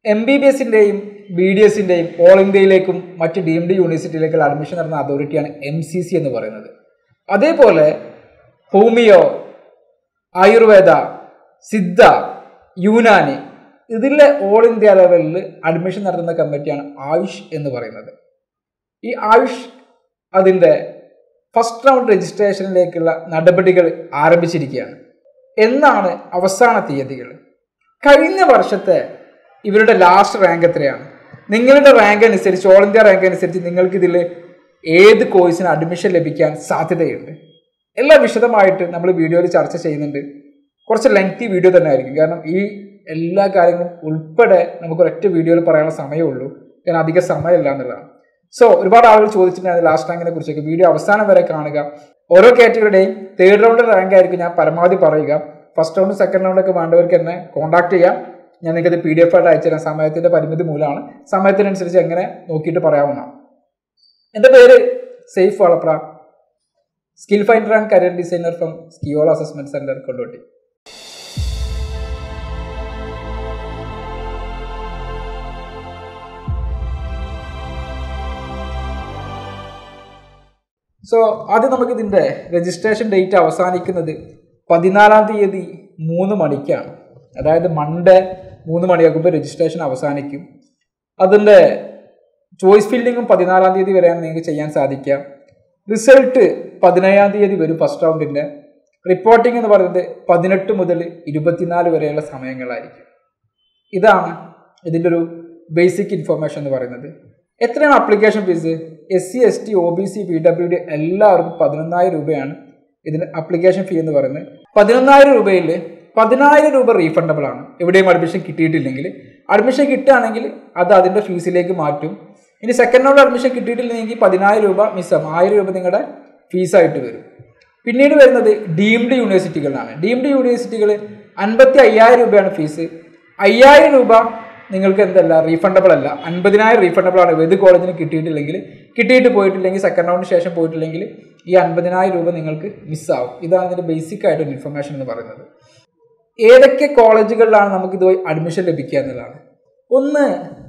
M B B എസിൻ്റെയും B D എസിൻ്റെയും all ഇന്ത്യയിലേക്കും മറ്റ് ഡീംഡ് യൂണിവേഴ്സിറ്റിയിലേക്കുള്ള അഡ്മിഷൻ നടന്ന അതോറിറ്റിയാണ് എം സി സി എന്ന് പറയുന്നത് അതേപോലെ ഹോമിയോ ആയുർവേദ സിദ്ധ യൂനാനി ഇതിലെ ഓൾ ഇന്ത്യ ലെവലിൽ അഡ്മിഷൻ നടത്തുന്ന കമ്മിറ്റിയാണ് ആയുഷ് എന്ന് പറയുന്നത് ഈ ആയുഷ് അതിൻ്റെ ഫസ്റ്റ് റൗണ്ട് രജിസ്ട്രേഷനിലേക്കുള്ള നടപടികൾ ആരംഭിച്ചിരിക്കുകയാണ് എന്നാണ് അവസാന തീയതികൾ കഴിഞ്ഞ വർഷത്തെ ഇവരുടെ ലാസ്റ്റ് റാങ്ക് എത്രയാണ് നിങ്ങളുടെ റാങ്ക് അനുസരിച്ച് ഓൾ ഇന്ത്യ റാങ്ക് അനുസരിച്ച് നിങ്ങൾക്ക് ഇതിൽ ഏത് കോഴ്സിന് അഡ്മിഷൻ ലഭിക്കാൻ സാധ്യതയുണ്ട് എല്ലാം വിശദമായിട്ട് നമ്മൾ വീഡിയോയിൽ ചർച്ച ചെയ്യുന്നുണ്ട് കുറച്ച് ലെങ്തി വീഡിയോ തന്നെ ആയിരിക്കും കാരണം ഈ എല്ലാ കാര്യങ്ങളും ഉൾപ്പെടെ നമുക്ക് ഒരൊറ്റ വീഡിയോയിൽ പറയാനുള്ള സമയമുള്ളൂ കാരണം അധിക സമയമില്ല എന്നുള്ളതാണ് സോ ഒരുപാട് ആളുകൾ ചോദിച്ചിട്ടുണ്ടായിരുന്നു ലാസ്റ്റ് റാങ്കിനെ കുറിച്ചൊക്കെ വീഡിയോ അവസാനം വരെ കാണുക ഓരോ കാറ്റഗറിയുടെയും തേർഡ് റൗണ്ട് റാങ്ക് ആയിരിക്കും ഞാൻ പരമാവധി പറയുക ഫസ്റ്റ് റൗണ്ട് സെക്കൻഡ് റൗണ്ട് ഒക്കെ വേണ്ടവർക്ക് എന്നെ കോൺടാക്ട് ചെയ്യാം ഞാൻ നിങ്ങൾക്കത് പി ഡി എഫ് ആയിട്ട് അയച്ചുതരാം സമയത്തിന്റെ പരിമിതി മൂലമാണ് സമയത്തിനനുസരിച്ച് എങ്ങനെ നോക്കിയിട്ട് പറയാവുന്നതാണ് എൻ്റെ പേര് Saif Valapra skill finder and career designer from സ്കിയോൾ അസസ്മെന്റ് സെന്റർ കൊണ്ടോട്ടി സോ ആദ്യം നമുക്ക് ഇതിൻ്റെ രജിസ്ട്രേഷൻ ഡേറ്റ് അവസാനിക്കുന്നത് പതിനാലാം തീയതി മൂന്ന് മണിക്കാണ് അതായത് മൺഡേ മൂന്ന് മണിയാകുമ്പോൾ രജിസ്ട്രേഷൻ അവസാനിക്കും അതിൻ്റെ ചോയ്സ് ഫില്ലിങ്ങും പതിനാലാം തീയതി വരെയാണ് നിങ്ങൾക്ക് ചെയ്യാൻ സാധിക്കുക റിസൾട്ട് പതിനേഴാം തീയതി വരും ഫസ്റ്റ് റൗണ്ടിൻ്റെ റിപ്പോർട്ടിംഗ് എന്ന് പറയുന്നത് പതിനെട്ട് മുതൽ ഇരുപത്തിനാല് വരെയുള്ള സമയങ്ങളായിരിക്കും ഇതാണ് ഇതിൻ്റെ ഒരു ബേസിക് ഇൻഫർമേഷൻ എന്ന് പറയുന്നത് എത്രയാണ് application fee S C S T O B C P W D എല്ലാവർക്കും പതിനൊന്നായിരം രൂപയാണ് ഇതിന് അപ്ലിക്കേഷൻ ഫീ എന്ന് പറയുന്നത് പതിനൊന്നായിരം രൂപയിൽ പതിനായിരം രൂപ റീഫണ്ടബിൾ ആണ് എവിടെയും അഡ്മിഷൻ കിട്ടിയിട്ടില്ലെങ്കിൽ അഡ്മിഷൻ കിട്ടുകയാണെങ്കിൽ അത് അതിൻ്റെ ഫീസിലേക്ക് മാറ്റും ഇനി സെക്കൻഡ് റൗണ്ട് അഡ്മിഷൻ കിട്ടിയിട്ടില്ലെങ്കിൽ പതിനായിരം രൂപ മിസ്സാവും ആയിരം രൂപ നിങ്ങളുടെ ഫീസായിട്ട് വരും പിന്നീട് വരുന്നത് ഡീംഡ് യൂണിവേഴ്സിറ്റികളാണ് ഡീംഡ് യൂണിവേഴ്സിറ്റികൾ അൻപത്തി അയ്യായിരം രൂപയാണ് ഫീസ് അയ്യായിരം രൂപ നിങ്ങൾക്ക് എന്തല്ല റീഫണ്ടബിൾ അല്ല അൻപതിനായിരം റീഫണ്ടബിൾ ആണ് ഏത് കോളേജിന് കിട്ടിയിട്ടില്ലെങ്കിൽ കിട്ടിയിട്ട് പോയിട്ടില്ലെങ്കിൽ സെക്കൻഡ് റൗണ്ടിന് ശേഷം പോയിട്ടില്ലെങ്കിൽ ഈ അൻപതിനായിരം രൂപ നിങ്ങൾക്ക് മിസ്സാവും ഇതാണ് ഇതിൻ്റെ ബേസിക് ആയിട്ടൊരു ഇൻഫർമേഷൻ എന്ന് പറയുന്നത് ഏതൊക്കെ കോളേജുകളിലാണ് നമുക്ക് ഇത് അഡ്മിഷൻ ലഭിക്കുക എന്നുള്ളതാണ് ഒന്ന്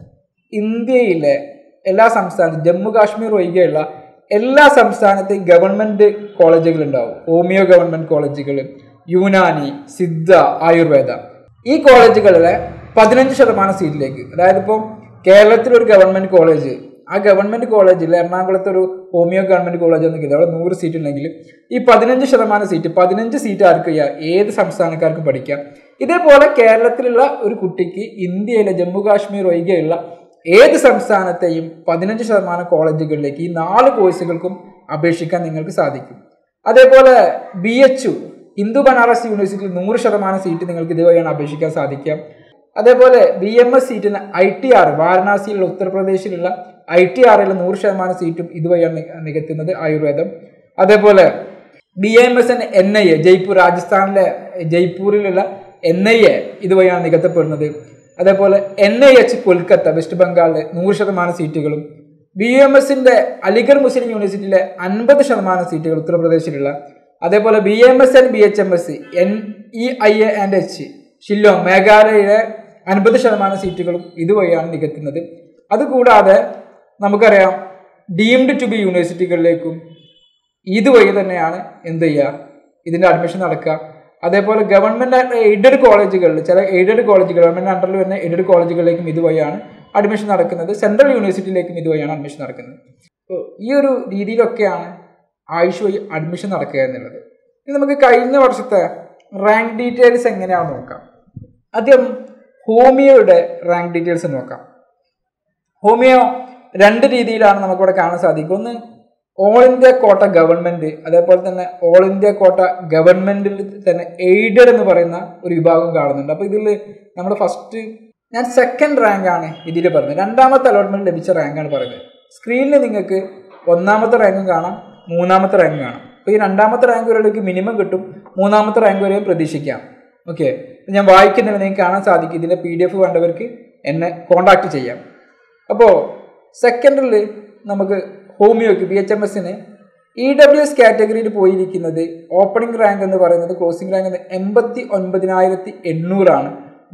ഇന്ത്യയിലെ എല്ലാ സംസ്ഥാനത്തും ജമ്മു കാശ്മീർ ഒഴികെയുള്ള എല്ലാ സംസ്ഥാനത്തെയും ഗവൺമെൻറ് കോളേജുകൾ ഉണ്ടാവും ഹോമിയോ ഗവൺമെൻറ് കോളേജുകൾ യൂനാനി സിദ്ധ ആയുർവേദ ഈ കോളേജുകളിലെ പതിനഞ്ച് ശതമാനം സീറ്റിലേക്ക് അതായത് ഇപ്പം കേരളത്തിലൊരു ഗവൺമെൻറ് കോളേജ് ആ ഗവൺമെൻറ് കോളേജിൽ എറണാകുളത്ത് ഒരു ഹോമിയോ ഗവൺമെൻറ് കോളേജ് എന്ന് അവിടെ നൂറ് സീറ്റ് ഉണ്ടെങ്കിൽ ഈ പതിനഞ്ച് ശതമാനം സീറ്റ് പതിനഞ്ച് സീറ്റ് ആർക്ക് ചെയ്യാം ഏത് സംസ്ഥാനക്കാർക്കും പഠിക്കാം ഇതേപോലെ കേരളത്തിലുള്ള ഒരു കുട്ടിക്ക് ഇന്ത്യയിലെ ജമ്മു കാശ്മീർ ഒഴികെയുള്ള ഏത് സംസ്ഥാനത്തെയും പതിനഞ്ച് ശതമാനം കോളേജുകളിലേക്ക് ഈ നാല് കോഴ്സുകൾക്കും അപേക്ഷിക്കാൻ നിങ്ങൾക്ക് സാധിക്കും അതേപോലെ B H U Hindu Banaras യൂണിവേഴ്സിറ്റിയിൽ നൂറ് ശതമാനം സീറ്റ് നിങ്ങൾക്ക് ഇതുവഴിയാണ് അപേക്ഷിക്കാൻ സാധിക്കാം അതേപോലെ ബി എം എസ് സീറ്റിന് ഐ ടി ആർ വാരണാസിയിലുള്ള ഉത്തർപ്രദേശിലുള്ള ഐ ടി ആറിൽ നൂറ് ശതമാനം സീറ്റും ഇതുവഴിയാണ് നി- നികത്തുന്നത് ആയുർവേദം അതേപോലെ B M S N N I A Jaipur രാജസ്ഥാനിലെ ജയ്പൂരിലുള്ള എൻ ഐ എ ഇതുവഴിയാണ് നികത്തപ്പെടുന്നത് അതേപോലെ N I H Kolkata west ബംഗാളിലെ നൂറ് ശതമാനം സീറ്റുകളും ബി എം എസിന്റെ അലിഗഡ് മുസ്ലിം യൂണിവേഴ്സിറ്റിയിലെ അൻപത് ശതമാനം സീറ്റുകൾ ഉത്തർപ്രദേശിലുള്ള അതേപോലെ B M S and B H M S N E I A and H Shillong മേഘാലയയിലെ അൻപത് ശതമാനം സീറ്റുകളും ഇതുവഴിയാണ് നികത്തുന്നത് അതുകൂടാതെ നമുക്കറിയാം ഡീംഡ് ടു ബി യൂണിവേഴ്സിറ്റികളിലേക്കും ഇതുവഴി തന്നെയാണ് എന്ത് ചെയ്യുക ഇതിൻ്റെ അഡ്മിഷൻ നടക്കുക അതേപോലെ ഗവൺമെൻറ് എയ്ഡഡ് കോളേജുകളിൽ ചില എയ്ഡഡ് കോളേജ് ഗവൺമെൻറ് അണ്ടറിൽ വരുന്ന എയ്ഡഡ് കോളേജുകളിലേക്കും ഇതുവഴിയാണ് അഡ്മിഷൻ നടക്കുന്നത് സെൻട്രൽ യൂണിവേഴ്സിറ്റിയിലേക്കും ഇതുവഴിയാണ് അഡ്മിഷൻ നടക്കുന്നത് അപ്പോൾ ഈ ഒരു രീതിയിലൊക്കെയാണ് ആയുഷ് വഴി അഡ്മിഷൻ നടക്കുക എന്നുള്ളത് ഇനി നമുക്ക് കഴിഞ്ഞ വർഷത്തെ റാങ്ക് ഡീറ്റെയിൽസ് എങ്ങനെയാണെന്ന് നോക്കാം ആദ്യം ഹോമിയോയുടെ റാങ്ക് ഡീറ്റെയിൽസ് നോക്കാം ഹോമിയോ രണ്ട് രീതിയിലാണ് നമുക്കിവിടെ കാണാൻ സാധിക്കും ഒന്ന് ഓൾ ഇന്ത്യ കോട്ട ഗവൺമെന്റ് അതേപോലെ തന്നെ ഓൾ ഇന്ത്യ കോട്ട ഗവൺമെന്റിൽ തന്നെ എയ്ഡഡ് എന്ന് പറയുന്ന ഒരു വിഭാഗം കാണുന്നുണ്ട് അപ്പോൾ ഇതിൽ നമ്മൾ ഫസ്റ്റ് ഞാൻ സെക്കൻഡ് റാങ്ക് ആണ് ഇതിൽ പറയുന്നത് രണ്ടാമത്തെ അലോട്ട്മെന്റ് ലഭിച്ച റാങ്കാണ് പറയുന്നത് സ്ക്രീനിൽ നിങ്ങൾക്ക് ഒന്നാമത്തെ റാങ്കും കാണാം മൂന്നാമത്തെ റാങ്കും കാണാം അപ്പോൾ ഈ രണ്ടാമത്തെ റാങ്ക് വരെയൊക്കെ മിനിമം കിട്ടും മൂന്നാമത്തെ റാങ്ക് വരെയും പ്രതീക്ഷിക്കാം ഓക്കെ ഞാൻ വായിക്കുന്നില്ല നിങ്ങൾക്ക് കാണാൻ സാധിക്കും ഇതിൻ്റെ പി ഡി എഫ് വേണ്ടവർക്ക് എന്നെ കോൺടാക്ട് ചെയ്യാം അപ്പോൾ സെക്കൻഡിൽ നമുക്ക് ഹോമിയോക്ക് ബി എച്ച് എം എസിന് ഇ ഡബ്ല്യു എസ് കാറ്റഗറിയിൽ പോയിരിക്കുന്നത് ഓപ്പണിംഗ് റാങ്ക് എന്ന് പറയുന്നത് ക്ലോസിംഗ് റാങ്ക് എന്ന് എൺപത്തി ഒൻപതിനായിരത്തി എണ്ണൂറാണ്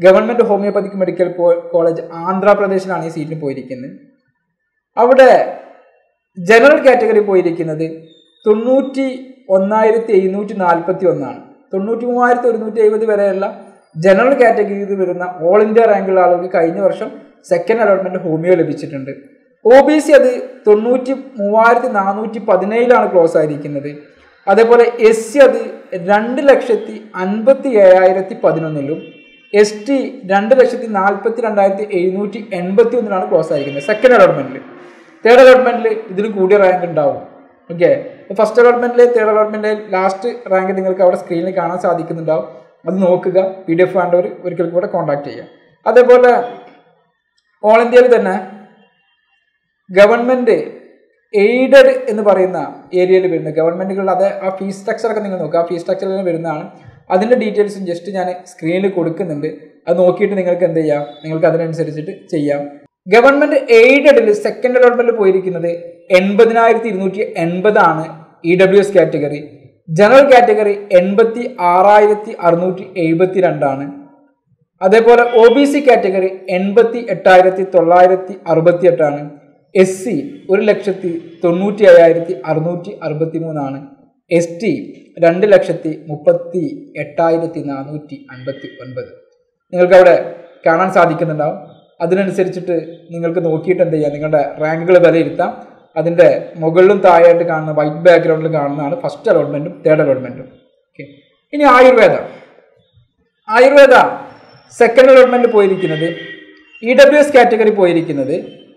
ഗവൺമെൻറ് ഹോമിയോപ്പതിക് മെഡിക്കൽ കോളേജ് ആന്ധ്രാപ്രദേശിലാണ് ഈ സീറ്റിന് പോയിരിക്കുന്നത് അവിടെ ജനറൽ കാറ്റഗറി പോയിരിക്കുന്നത് തൊണ്ണൂറ്റി ഒന്നായിരത്തി എഴുന്നൂറ്റി നാൽപ്പത്തി ഒന്നാണ് തൊണ്ണൂറ്റി മൂവായിരത്തി ഒരുന്നൂറ്റി എഴുപത് വരെയുള്ള ജനറൽ കാറ്റഗറിയിൽ വരുന്ന ഓൾ ഇന്ത്യ റാങ്കുള്ള ആളുകൾക്ക് കഴിഞ്ഞ വർഷം സെക്കൻഡ് അലോട്ട്മെന്റ് ഹോമിയോ ലഭിച്ചിട്ടുണ്ട് ഒ ബി സി അത് തൊണ്ണൂറ്റി മൂവായിരത്തി നാനൂറ്റി പതിനേഴിലാണ് ക്ലോസ് ആയിരിക്കുന്നത് അതേപോലെ എസ് സി അത് രണ്ട് ലക്ഷത്തി അൻപത്തി ഏഴായിരത്തി പതിനൊന്നിലും എസ് ടി രണ്ട് ലക്ഷത്തി നാൽപ്പത്തി രണ്ടായിരത്തി എഴുന്നൂറ്റി എൺപത്തി ഒന്നിലാണ് ക്ലോസ് ആയിരിക്കുന്നത് സെക്കൻഡ് അലോട്ട്മെന്റിൽ തേർഡ് അലോട്ട്മെന്റിൽ ഇതിലും കൂടിയ റാങ്ക് ഉണ്ടാവും ഓക്കെ ഫസ്റ്റ് അലോട്ട്മെന്റിലെ തേർഡ് അലോട്ട്മെന്റിലെ ലാസ്റ്റ് റാങ്ക് നിങ്ങൾക്ക് അവിടെ സ്ക്രീനിൽ കാണാൻ സാധിക്കുന്നുണ്ടാവും അത് നോക്കുക പി ഡി എഫ് വേണ്ടവർ ഒരിക്കൽ കൂടെ കോൺടാക്ട് ചെയ്യുക അതേപോലെ ഓൾ ഇന്ത്യയിൽ തന്നെ ഗവൺമെന്റ് എയ്ഡഡ് എന്ന് പറയുന്ന ഏരിയയിൽ വരുന്ന ഗവൺമെന്റുകളുടെ അത് ആ ഫീസ് സ്ട്രക്ചറൊക്കെ നിങ്ങൾ നോക്കുക ആ ഫീസ് സ്ട്രക്ചറിൽ വരുന്നതാണ് അതിൻ്റെ ഡീറ്റെയിൽസും ജസ്റ്റ് ഞാൻ സ്ക്രീനിൽ കൊടുക്കുന്നുണ്ട് അത് നോക്കിയിട്ട് നിങ്ങൾക്ക് എന്ത് ചെയ്യാം നിങ്ങൾക്ക് അതിനനുസരിച്ചിട്ട് ചെയ്യാം ഗവൺമെന്റ് എയ്ഡഡിൽ സെക്കൻഡ് അലോട്ട്മെന്റ് പോയിരിക്കുന്നത് എൺപതിനായിരത്തി ഇരുന്നൂറ്റി എൺപതാണ് E W S category general category എൺപത്തി ആറായിരത്തി അറുന്നൂറ്റി എഴുപത്തി രണ്ടാണ് അതേപോലെ ഒ ബി സി കാറ്റഗറി എൺപത്തി എട്ടായിരത്തി തൊള്ളായിരത്തി അറുപത്തി എട്ടാണ് എസ് സി ഒരു ലക്ഷത്തി തൊണ്ണൂറ്റി അയ്യായിരത്തി അറുന്നൂറ്റി അറുപത്തി മൂന്നാണ് എസ് ടി രണ്ട് ലക്ഷത്തി മുപ്പത്തി എട്ടായിരത്തി നാനൂറ്റി അൻപത്തി ഒൻപത് നിങ്ങൾക്ക് അവിടെ കാണാൻ സാധിക്കുന്നുണ്ടാവും അതിനനുസരിച്ചിട്ട് നിങ്ങൾക്ക് നോക്കിയിട്ട് എന്ത് ചെയ്യാം നിങ്ങളുടെ റാങ്കുകൾ വിലയിരുത്താം അതിൻ്റെ മുകളിലും താഴെയായിട്ട് കാണുന്ന വൈറ്റ് ബാക്ക്ഗ്രൗണ്ടിൽ കാണുന്നതാണ് ഫസ്റ്റ് അലോട്ട്മെൻറ്റും തേർഡ് അലോട്ട്മെൻറ്റും ഓക്കെ ഇനി ആയുർവേദ ആയുർവേദ സെക്കൻഡ് അലോട്ട്മെന്റ് പോയിരിക്കുന്നത് ഇ ഡബ്ല്യു എസ് കാറ്റഗറി പോയിരിക്കുന്നത്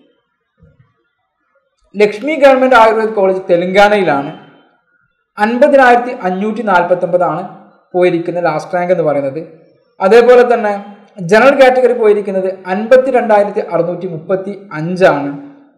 ലക്ഷ്മി ഗവൺമെന്റ് ആയുർവേദ കോളേജ് തെലങ്കാനയിലാണ് അൻപതിനായിരത്തി അഞ്ഞൂറ്റി നാൽപ്പത്തി ഒമ്പതാണ് പോയിരിക്കുന്ന ലാസ്റ്റ് റാങ്ക് എന്ന് പറയുന്നത് അതേപോലെ തന്നെ ജനറൽ കാറ്റഗറി പോയിരിക്കുന്നത് അൻപത്തി രണ്ടായിരത്തി അറുന്നൂറ്റി മുപ്പത്തി അഞ്ചാണ്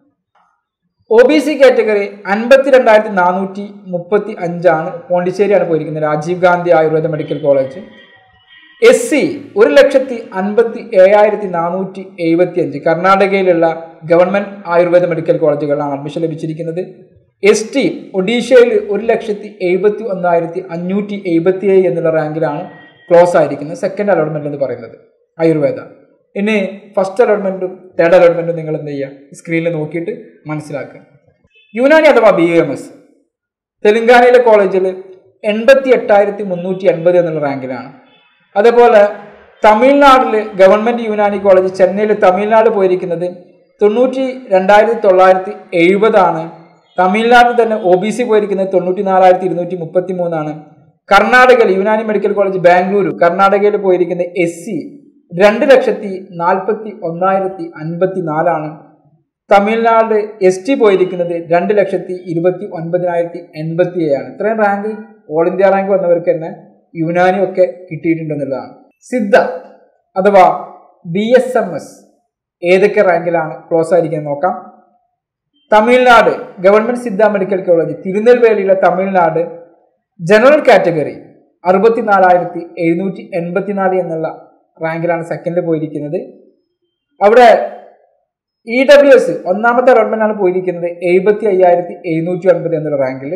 ഒ ബി സി കാറ്റഗറി അൻപത്തി രണ്ടായിരത്തി നാനൂറ്റി മുപ്പത്തി അഞ്ചാണ് പോണ്ടിച്ചേരിയാണ് പോയിരിക്കുന്നത് Rajiv Gandhi Ayurveda medical college S C ഒരു ലക്ഷത്തി അൻപത്തി ഏഴായിരത്തി നാനൂറ്റി എഴുപത്തി അഞ്ച് കർണാടകയിലുള്ള ഗവൺമെന്റ് ആയുർവേദ മെഡിക്കൽ കോളേജുകളിലാണ് അഡ്മിഷൻ ലഭിച്ചിരിക്കുന്നത് എസ് ടി ഒഡീഷയിൽ ഒരു ലക്ഷത്തി എഴുപത്തി ഒന്നായിരത്തി അഞ്ഞൂറ്റി എഴുപത്തി ഏഴ് എന്നുള്ള റാങ്കിലാണ് ക്ലോസ് ആയിരിക്കുന്നത് സെക്കൻഡ് അലോട്ട്മെന്റ് എന്ന് പറയുന്നത് ആയുർവേദ ഇനി ഫസ്റ്റ് അലോട്ട്മെന്റും തേർഡ് അലോട്ട്മെന്റും നിങ്ങൾ എന്ത് ചെയ്യുക സ്ക്രീനിൽ നോക്കിയിട്ട് മനസ്സിലാക്കുക യുനാനി അഥവാ ബി എം എസ് തെലങ്കാനയിലെ കോളേജിൽ എൺപത്തി എട്ടായിരത്തി മുന്നൂറ്റി എൺപത് എന്നുള്ള റാങ്കിലാണ് അതേപോലെ തമിഴ്നാട്ടിൽ ഗവൺമെന്റ് യുനാനി കോളേജ് ചെന്നൈയിൽ തമിഴ്നാട് പോയിരിക്കുന്നത് തൊണ്ണൂറ്റി രണ്ടായിരത്തി തൊള്ളായിരത്തി എഴുപതാണ് തമിഴ്നാട്ടിൽ തന്നെ ഒ ബി സി പോയിരിക്കുന്നത് തൊണ്ണൂറ്റി നാലായിരത്തി ഇരുന്നൂറ്റി മുപ്പത്തി മൂന്നാണ് കർണാടകയിൽ യുനാനി മെഡിക്കൽ കോളേജ് ബാംഗ്ലൂരു കർണാടകയിൽ പോയിരിക്കുന്ന എസ് സി രണ്ട് ലക്ഷത്തി നാൽപ്പത്തി ഒന്നായിരത്തി അൻപത്തി നാലാണ് തമിഴ്നാട് എസ് ടി പോയിരിക്കുന്നത് രണ്ട് ലക്ഷത്തി ഇരുപത്തി ഒൻപതിനായിരത്തി എൺപത്തി ഏഴാണ് ഇത്രയും റാങ്ക് ഓൾ ഇന്ത്യ റാങ്ക് വന്നവർക്ക് തന്നെ യുനാനി ഒക്കെ കിട്ടിയിട്ടുണ്ടെന്നുള്ളതാണ് സിദ്ധ അഥവാ ബി എസ് എം എസ് ഏതൊക്കെ റാങ്കിലാണ് ക്ലോസ് ആയിരിക്കുന്നത് നോക്കാം Tamil Nadu government Siddha medical college തിരുനെൽവേലിയിലെ തമിഴ്നാട് ജനറൽ കാറ്റഗറി അറുപത്തിനാലായിരത്തി എഴുന്നൂറ്റി എൺപത്തിനാല് എന്നുള്ള റാങ്കിലാണ് സെക്കൻഡ് പോയിരിക്കുന്നത് അവിടെ ഇ ഡബ്ല്യു എസ് ഒന്നാമത്തെ അലോട്ട്മെന്റ് ആണ് പോയിരിക്കുന്നത് എഴുപത്തി അയ്യായിരത്തി എഴുന്നൂറ്റി ഒൻപത് എന്നുള്ള റാങ്കിൽ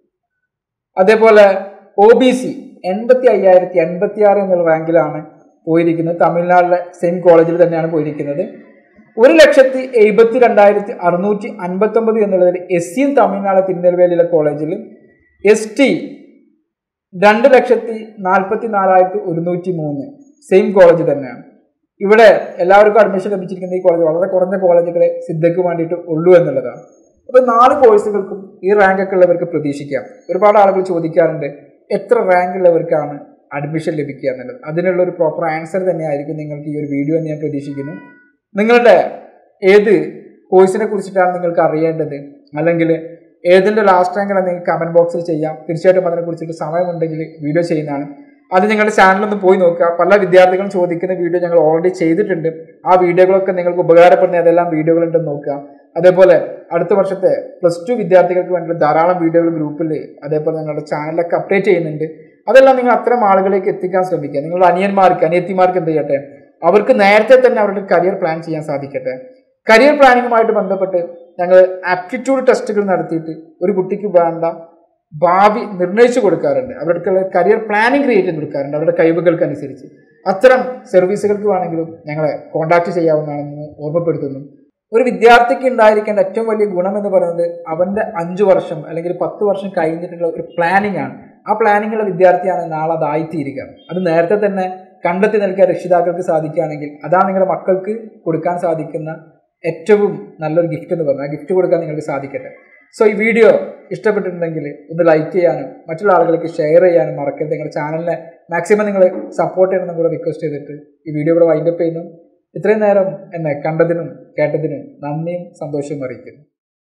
അതേപോലെ ഒ ബി സി എൺപത്തി അയ്യായിരത്തി എൺപത്തി ആറ് എന്നുള്ള റാങ്കിലാണ് പോയിരിക്കുന്നത് തമിഴ്നാട്ടിലെ സെയിം കോളേജിൽ തന്നെയാണ് പോയിരിക്കുന്നത് ഒരു ലക്ഷത്തി എഴുപത്തി രണ്ടായിരത്തി അറുന്നൂറ്റി അൻപത്തി ഒമ്പത് എന്നുള്ളതിൽ എസ് സിയും തമിഴ്നാട് തിരുനെൽവേലിയിലെ കോളേജിൽ എസ് ടി രണ്ട് ലക്ഷത്തി നാൽപ്പത്തി നാലായിരത്തി ഒരുന്നൂറ്റി മൂന്ന് സെയിം കോളേജ് തന്നെയാണ് ഇവിടെ എല്ലാവർക്കും അഡ്മിഷൻ ലഭിച്ചിരിക്കുന്ന ഈ കോളേജ് വളരെ കുറഞ്ഞ കോളേജുകളെ സിദ്ധയ്ക്ക് വേണ്ടിയിട്ട് ഉള്ളൂ എന്നുള്ളതാണ് അപ്പോൾ നാല് കോഴ്സുകൾക്കും ഈ റാങ്ക് ഒക്കെ ഉള്ളവർക്ക് പ്രതീക്ഷിക്കാം ഒരുപാട് ആളുകൾ ചോദിക്കാറുണ്ട് എത്ര റാങ്ക് ഉള്ളവർക്കാണ് അഡ്മിഷൻ ലഭിക്കുക എന്നുള്ളത് അതിനുള്ള ഒരു പ്രോപ്പർ ആൻസർ തന്നെയായിരിക്കും നിങ്ങൾക്ക് ഈ ഒരു വീഡിയോ എന്ന് ഞാൻ പ്രതീക്ഷിക്കുന്നു നിങ്ങളുടെ ഏത് കോഴ്സിനെ കുറിച്ചിട്ടാണ് നിങ്ങൾക്ക് അറിയേണ്ടത് അല്ലെങ്കിൽ ഏതിൻ്റെ ലാസ്റ്റ് റാങ്ക് നിങ്ങൾക്ക് കമൻറ്റ് ബോക്സിൽ ചെയ്യാം തീർച്ചയായിട്ടും അതിനെക്കുറിച്ചിട്ട് സമയമുണ്ടെങ്കിൽ വീഡിയോ ചെയ്യുന്നതാണ് അത് നിങ്ങളുടെ ചാനലൊന്ന് പോയി നോക്കുക പല വിദ്യാർത്ഥികളും ചോദിക്കുന്ന വീഡിയോ ഞങ്ങൾ ഓൾറെഡി ചെയ്തിട്ടുണ്ട് ആ വീഡിയോകളൊക്കെ നിങ്ങൾക്ക് ഉപകാരപ്പെടുന്ന ഏതെല്ലാം വീഡിയോകളുണ്ടെന്ന് നോക്കുക അതേപോലെ അടുത്ത വർഷത്തെ പ്ലസ് ടു വിദ്യാർത്ഥികൾക്ക് വേണ്ടി ധാരാളം വീഡിയോകൾ ഗ്രൂപ്പിൽ അതേപോലെ ഞങ്ങളുടെ ചാനലൊക്കെ അപ്ഡേറ്റ് ചെയ്യുന്നുണ്ട് അതെല്ലാം നിങ്ങൾ അത്തരം ആളുകളിലേക്ക് എത്തിക്കാൻ ശ്രമിക്കുക നിങ്ങളുടെ അനിയന്മാർക്ക് അനിയത്തിമാർക്ക് എന്ത് ചെയ്യട്ടെ അവർക്ക് നേരത്തെ തന്നെ അവരുടെ കരിയർ പ്ലാൻ ചെയ്യാൻ സാധിക്കട്ടെ കരിയർ പ്ലാനിങ്ങുമായിട്ട് ബന്ധപ്പെട്ട് ഞങ്ങൾ ആപ്റ്റിറ്റ്യൂഡ് ടെസ്റ്റുകൾ നടത്തിയിട്ട് ഒരു കുട്ടിക്ക് വേണ്ട ഭാവി നിർണ്ണയിച്ചു കൊടുക്കാറുണ്ട് അവർക്ക് കരിയർ പ്ലാനിങ് ക്രിയേറ്റ് ചെയ്ത് കൊടുക്കാറുണ്ട് അവരുടെ കഴിവുകൾക്ക് അനുസരിച്ച് അത്തരം സർവീസുകൾക്ക് വേണമെങ്കിലും ഞങ്ങളെ കോൺടാക്ട് ചെയ്യാവുന്നതാണെന്ന് ഓർമ്മപ്പെടുത്തുന്നു ഒരു വിദ്യാർത്ഥിക്ക് ഉണ്ടായിരിക്കേണ്ട ഏറ്റവും വലിയ ഗുണം എന്ന് പറയുന്നത് അവന്റെ അഞ്ചു വർഷം അല്ലെങ്കിൽ പത്ത് വർഷം കഴിഞ്ഞിട്ടുള്ള ഒരു പ്ലാനിങ് ആണ് ആ പ്ലാനിങ്ങുള്ള വിദ്യാർത്ഥിയാണ് നാളെ അതായിത്തീരുക അത് നേരത്തെ തന്നെ കണ്ടെത്തി നൽകിയ രക്ഷിതാക്കൾക്ക് സാധിക്കുകയാണെങ്കിൽ അതാണ് നിങ്ങളുടെ മക്കൾക്ക് കൊടുക്കാൻ സാധിക്കുന്ന ഏറ്റവും നല്ലൊരു ഗിഫ്റ്റ് എന്ന് പറഞ്ഞാൽ ആ ഗിഫ്റ്റ് കൊടുക്കാൻ നിങ്ങൾക്ക് സാധിക്കട്ടെ സോ ഈ വീഡിയോ ഇഷ്ടപ്പെട്ടിട്ടുണ്ടെങ്കിൽ ഒന്ന് ലൈക്ക് ചെയ്യാനും മറ്റുള്ള ആളുകൾക്ക് ഷെയർ ചെയ്യാനും മറക്കരുത് നിങ്ങളുടെ ചാനലിനെ മാക്സിമം നിങ്ങൾ സപ്പോർട്ട് ചെയ്യണമെന്നും കൂടെ റിക്വസ്റ്റ് ചെയ്തിട്ട് ഈ വീഡിയോ ഇവിടെ വൈൻഡപ്പ് ചെയ്യുന്നു ഇത്രയും നേരം എന്നെ കണ്ടതിനും കേട്ടതിനും നന്ദിയും സന്തോഷവും അറിയിക്കുന്നു